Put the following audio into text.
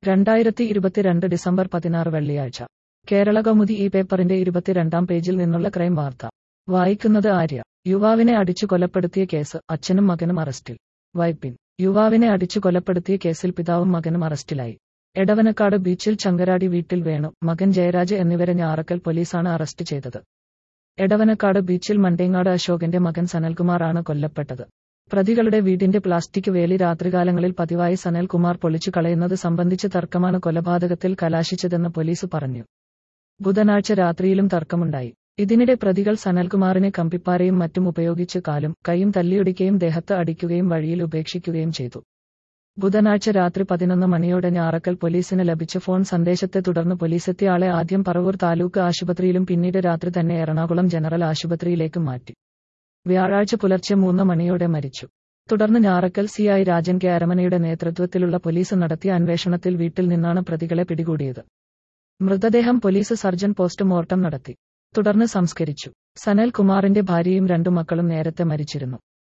രണ്ടായിരത്തി ഇരുപത്തിരണ്ട് ഡിസംബർ പതിനാറ് വെള്ളിയാഴ്ച കേരള കൗമുദി ഈ പേപ്പറിന്റെ ഇരുപത്തിരണ്ടാം പേജിൽ നിന്നുള്ള ക്രൈം വാർത്ത വായിക്കുന്നത് ആര്യ യുവാവിനെ അടിച്ചു കൊലപ്പെടുത്തിയ കേസ് അച്ഛനും മകനും അറസ്റ്റിൽ വൈപ്പിൻ യുവാവിനെ അടിച്ചു കൊലപ്പെടുത്തിയ കേസിൽ പിതാവും മകനും അറസ്റ്റിലായി എടവനക്കാട് ബീച്ചിൽ ചങ്കരാടി വീട്ടിൽ വേണു മകൻ ജയരാജ് എന്നിവരെ ഞാറക്കൽ പോലീസാണ് അറസ്റ്റ് ചെയ്തത് എടവനക്കാട് ബീച്ചിൽ മണ്ടേങ്ങാട് അശോകന്റെ മകൻ സനൽകുമാറാണ് കൊല്ലപ്പെട്ടത് പ്രതികളുടെ വീടിന്റെ പ്ലാസ്റ്റിക് വേലി രാത്രികാലങ്ങളിൽ പതിവായി സനൽകുമാർ പൊളിച്ചു കളയുന്നത് സംബന്ധിച്ച് തർക്കമാണ് കൊലപാതകത്തിൽ കലാശിച്ചതെന്ന് പോലീസ് പറഞ്ഞു ബുധനാഴ്ച രാത്രിയിലും തർക്കമുണ്ടായി ഇതിനിടെ പ്രതികൾ സനൽകുമാറിനെ കമ്പിപ്പാരയും മറ്റും ഉപയോഗിച്ച് കാലും കൈയും തല്ലിയൊടിക്കുകയും ദേഹത്ത് അടിക്കുകയും വഴിയിൽ ഉപേക്ഷിക്കുകയും ചെയ്തു ബുധനാഴ്ച രാത്രി പതിനൊന്ന് മണിയോടെ ഞാറക്കൽ പോലീസിന് ലഭിച്ച ഫോൺ സന്ദേശത്തെ തുടർന്ന് പോലീസെത്തിയ ആളെ ആദ്യം പറവൂർ താലൂക്ക് ആശുപത്രിയിലും പിന്നീട് രാത്രി തന്നെ എറണാകുളം ജനറൽ ആശുപത്രിയിലേക്കും മാറ്റി വ്യാഴാഴ്ച പുലർച്ചെ മൂന്ന് മണിയോടെ മരിച്ചു തുടർന്ന് Njarakkal C I Rajan K അരമനയുടെ നേതൃത്വത്തിലുള്ള പോലീസ് നടത്തിയ അന്വേഷണത്തിൽ വീട്ടിൽ നിന്നാണ് പ്രതികളെ പിടികൂടിയത് മൃതദേഹം പോലീസ് സർജൻ പോസ്റ്റ്മോർട്ടം നടത്തി തുടർന്ന് സംസ്കരിച്ചു സനൽ കുമാറിന്റെ ഭാര്യയും രണ്ടു മക്കളും നേരത്തെ മരിച്ചിരുന്നു